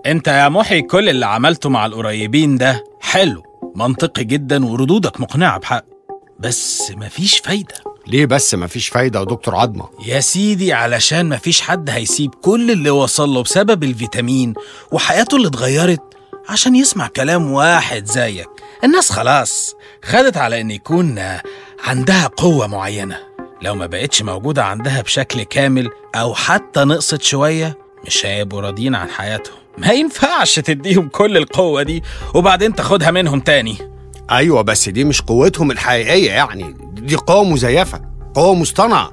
انت يا محي كل اللي عملته مع القريبين ده حلو منطقي جدا وردودك مقنعة بحق بس مفيش فايدة ليه بس مفيش فايدة يا دكتور عظمة يا سيدي علشان مفيش حد هيسيب كل اللي وصل له بسبب الفيتامين وحياته اللي اتغيرت عشان يسمع كلام واحد زيك الناس خلاص خدت على ان يكون عندها قوة معينة لو ما بقتش موجودة عندها بشكل كامل أو حتى نقصت شوية مش هيبقوا راضيين عن حياتهم ما ينفعش تديهم كل القوة دي وبعدين تاخدها منهم تاني أيوة بس دي مش قوتهم الحقيقية يعني دي قوة مزيفة قوة مصطنعة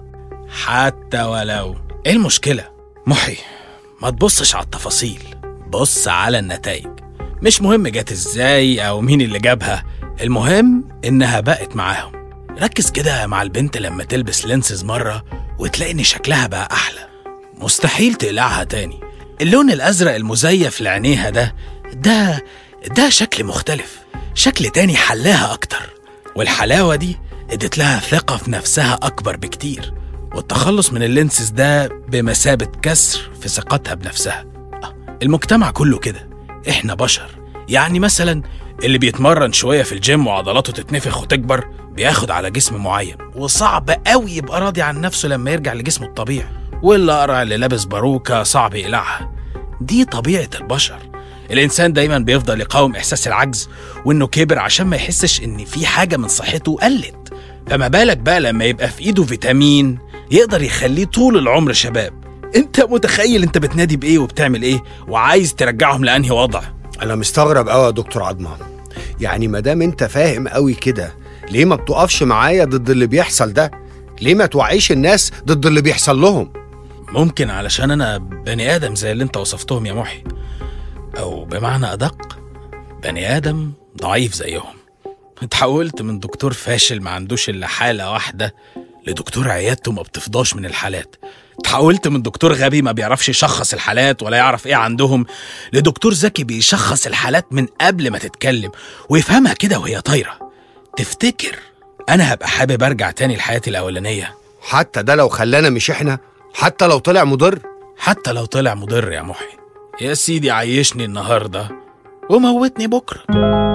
حتى ولو ايه المشكلة؟ محي ما تبصش على التفاصيل بص على النتائج مش مهم جت ازاي او مين اللي جابها المهم انها بقت معاهم ركز كده مع البنت لما تلبس لينسز مرة وتلاقي ان شكلها بقى احلى مستحيل تقلعها تاني اللون الازرق المزيف لعينيها ده ده ده شكل مختلف شكل تاني حلاها اكتر والحلاوة دي ادت لها ثقة في نفسها اكبر بكتير والتخلص من اللينسز ده بمثابة كسر في ثقتها بنفسها المجتمع كله كده احنا بشر يعني مثلا اللي بيتمرن شوية في الجيم وعضلاته تتنفخ وتكبر بياخد على جسم معين وصعب قوي يبقى راضي عن نفسه لما يرجع لجسمه الطبيعي والأقرع اللي لابس باروكة صعب يقلعها دي طبيعة البشر الإنسان دايما بيفضل يقاوم إحساس العجز وإنه كبر عشان ما يحسش إن في حاجة من صحته قلت فما بالك بقى لما يبقى في إيده فيتامين يقدر يخليه طول العمر شباب انت متخيل انت بتنادي بايه وبتعمل ايه وعايز ترجعهم لانهي وضع أنا مستغرب أوي يا دكتور عظمة يعني مادام أنت فاهم أوي كده ليه ما بتقفش معايا ضد اللي بيحصل ده؟ ليه ما توعيش الناس ضد اللي بيحصل لهم؟ ممكن علشان انا بني ادم زي اللي انت وصفتهم يا محي او بمعنى ادق بني ادم ضعيف زيهم اتحولت من دكتور فاشل ما عندوش الا حاله واحده لدكتور عيادته ما بتفضاش من الحالات اتحولت من دكتور غبي ما بيعرفش يشخص الحالات ولا يعرف ايه عندهم لدكتور ذكي بيشخص الحالات من قبل ما تتكلم ويفهمها كده وهي طايره تفتكر انا هبقى حابب ارجع تاني لحياتي الاولانيه حتى ده لو خلانا مش إحنا حتى لو طلع مضر حتى لو طلع مضر يا محي يا سيدي عيشني النهارده وموتني بكره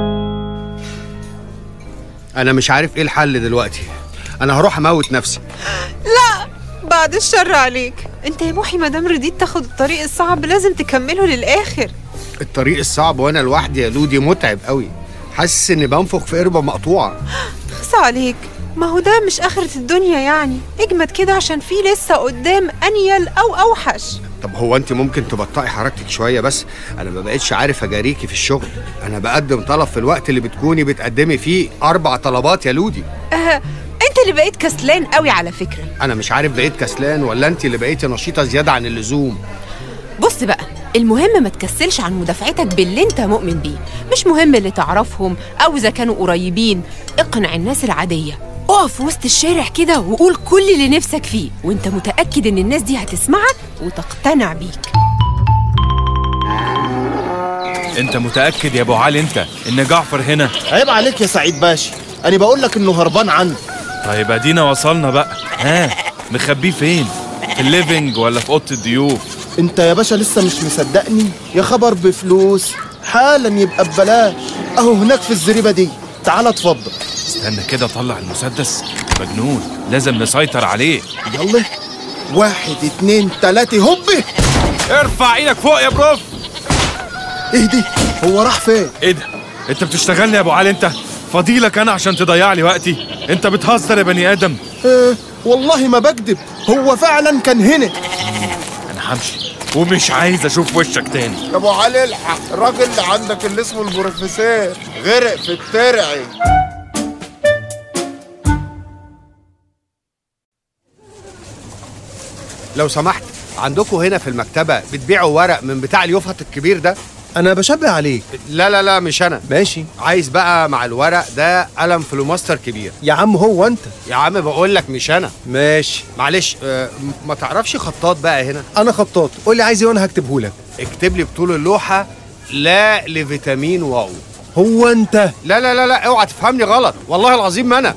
أنا مش عارف إيه الحل دلوقتي أنا هروح أموت نفسي بعد الشر عليك انت يا محي مادام رضيت تاخد الطريق الصعب لازم تكمله للاخر الطريق الصعب وأنا لوحدي يا لودي متعب أوي حاسس إني بنفخ في قربة مقطوعة خص عليك ما هو ده مش آخرة الدنيا يعني اجمد كده عشان في لسه قدام أنيل أو أوحش طب هو انت ممكن تبطئي حركتك شويه بس انا ما بقتش عارف اجاريكي في الشغل انا بقدم طلب في الوقت اللي بتكوني بتقدمي فيه اربع طلبات يا لودي آه، انت اللي بقيت كسلان قوي على فكرة انا مش عارف بقيت كسلان ولا انت اللي بقيتي نشيطه زياده عن اللزوم بص بقى المهم ما تكسلش عن مدافعتك باللي انت مؤمن بيه مش مهم اللي تعرفهم او اذا كانوا قريبين اقنع الناس العادية اقف في وسط الشارع كده وقول كل اللي نفسك فيه وانت متأكد ان الناس دي هتسمعك وتقتنع بيك انت متأكد يا ابو علي انت ان جعفر هنا عيب عليك يا سعيد باشا انا بقول لك انه هربان عني طيب ادينا وصلنا بقى ها مخبيه فين في الليفينج ولا في اوضه الضيوف انت يا باشا لسه مش مصدقني يا خبر بفلوس حالا يبقى ببلاش اهو هناك في الزريبه دي تعال اتفضل استنى كده طلع المسدس مجنون لازم نسيطر عليه يلا واحد اتنين تلاتة هوبي ارفع ايدك فوق يا بروف ايه دي هو راح فين ايه ده انت بتشتغلني يا ابو علي انت فضيلك انا عشان تضيع لي وقتي انت بتهزر يا بني ادم اه والله ما بكذب هو فعلا كان هنا انا همشي ومش عايز اشوف وشك تاني يا ابو علي الحق الراجل اللي عندك اللي اسمه البروفيسور غرق في الترعي لو سمحت عندكم هنا في المكتبه بتبيعوا ورق من بتاع اليوفط الكبير ده انا بشبه عليك لا لا لا مش انا ماشي عايز بقى مع الورق ده قلم فلوماستر كبير يا عم هو انت يا عم بقول لك مش انا ماشي معلش آه، م- ما تعرفش خطاط بقى هنا انا خطاط قول لي عايز ايه وانا هكتبه لك اكتب لي بطول اللوحه لا لفيتامين واو هو انت لا لا لا لا اوعى تفهمني غلط والله العظيم ما انا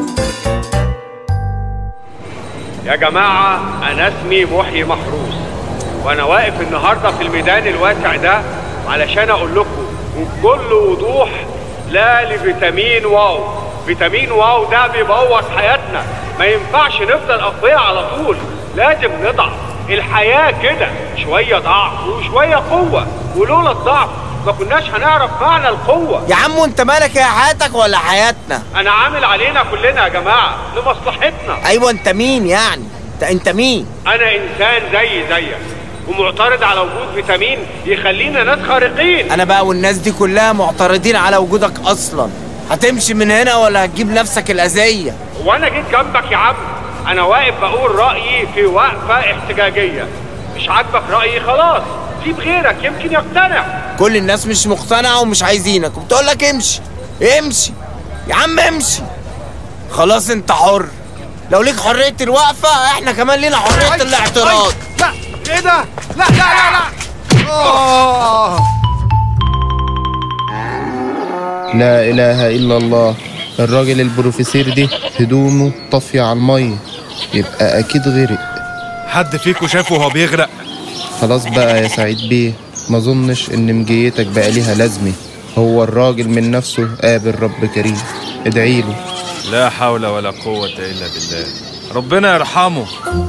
يا جماعة أنا اسمي محيي محروس وأنا واقف النهاردة في الميدان الواسع ده علشان اقول لكم وبكل وضوح لا لفيتامين واو فيتامين واو ده بيبوظ حياتنا ما ينفعش نفضل اقوياء على طول لازم نضعف الحياة كده شوية ضعف وشوية قوة ولولا الضعف ما كناش هنعرف معنى القوة يا عم وانت مالك يا حياتك ولا حياتنا انا عامل علينا كلنا يا جماعة لمصلحتنا ايوه انت مين يعني انت انت مين انا انسان زي زيك ومعترض على وجود فيتامين يخلينا ناس خارقين انا بقى والناس دي كلها معترضين على وجودك اصلا هتمشي من هنا ولا هتجيب نفسك الاذيه وانا جيت جنبك يا عم انا واقف بقول رايي في وقفه احتجاجيه مش عاجبك رايي خلاص سيب غيرك يمكن يقتنع كل الناس مش مقتنعه ومش عايزينك وبتقول لك امشي امشي يا عم امشي خلاص انت حر لو ليك حريه الوقفه احنا كمان لينا حريه الاعتراض لا ايه ده لا لا لا لا آه. لا إله إلا الله الراجل البروفيسير دي هدومه طافية على المية يبقى أكيد غرق حد فيكم شافه وهو بيغرق خلاص بقى يا سعيد بيه ما ظنش إن مجيتك بقى ليها لازمة هو الراجل من نفسه قابل رب كريم ادعيله لا حول ولا قوة إلا بالله ربنا يرحمه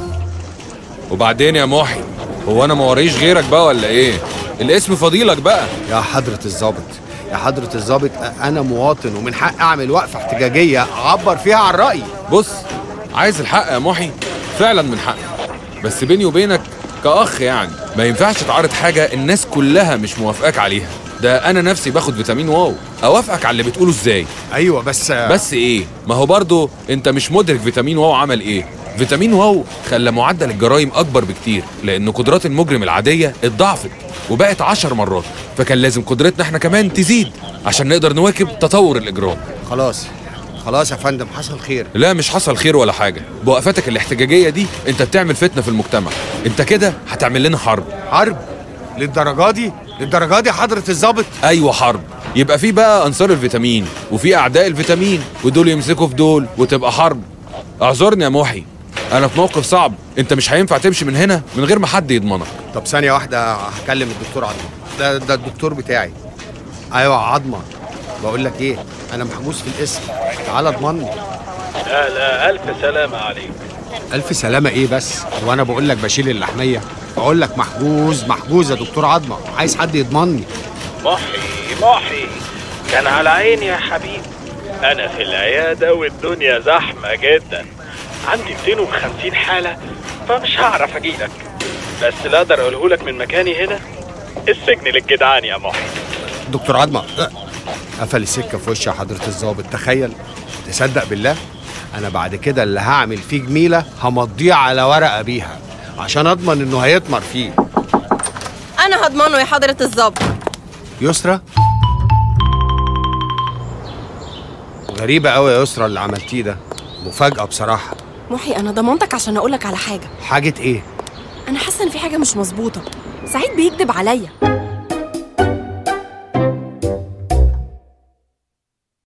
وبعدين يا محي هو انا ما وريش غيرك بقى ولا ايه الاسم فضيلك بقى يا حضرة الضابط يا حضرة الضابط أنا مواطن ومن حق أعمل وقفة احتجاجية أعبر فيها عن رأيي بص عايز الحق يا محي فعلا من حقك بس بيني وبينك كأخ يعني ما ينفعش تعرض حاجة الناس كلها مش موافقاك عليها ده أنا نفسي باخد فيتامين واو أوافقك على اللي بتقوله إزاي أيوة بس بس إيه ما هو برضه أنت مش مدرك فيتامين واو عمل إيه فيتامين واو خلى معدل الجرائم أكبر بكتير لأن قدرات المجرم العادية اتضاعفت وبقت عشر مرات فكان لازم قدرتنا احنا كمان تزيد عشان نقدر نواكب تطور الإجرام خلاص خلاص يا فندم حصل خير لا مش حصل خير ولا حاجة بوقفتك الاحتجاجية دي انت بتعمل فتنة في المجتمع انت كده هتعمل لنا حرب حرب للدرجة دي للدرجة دي حضرة الضابط ايوه حرب يبقى في بقى انصار الفيتامين وفي اعداء الفيتامين ودول يمسكوا في دول وتبقى حرب اعذرني يا محي انا في موقف صعب انت مش هينفع تمشي من هنا من غير ما حد يضمنك طب ثانية واحدة هكلم الدكتور عظمة ده ده الدكتور بتاعي أيوة عظمة بقول لك إيه أنا محجوز في الاسم تعال اضمني لا لا ألف سلامة عليك ألف سلامة إيه بس هو أنا بقول لك بشيل اللحمية بقول لك محجوز محجوز يا دكتور عظمة عايز حد يضمني محي محي كان على عيني يا حبيبي أنا في العيادة والدنيا زحمة جدا عندي 250 حالة فمش هعرف أجيلك بس اللي أقدر أقوله لك من مكاني هنا السجن للجدعان يا محي دكتور عظمة أه، قفل السكة في وش حضرة الضابط تخيل تصدق بالله أنا بعد كده اللي هعمل فيه جميلة همضيه على ورقة بيها عشان أضمن إنه هيطمر فيه انا هضمنه يا حضرة الظابط يسرى غريبة قوي يا يسرى اللي عملتيه ده مفاجأة بصراحة محي انا ضمنتك عشان اقولك على حاجة حاجة إيه؟ انا حاسة ان في حاجة مش مظبوطة سعيد بيكذب عليا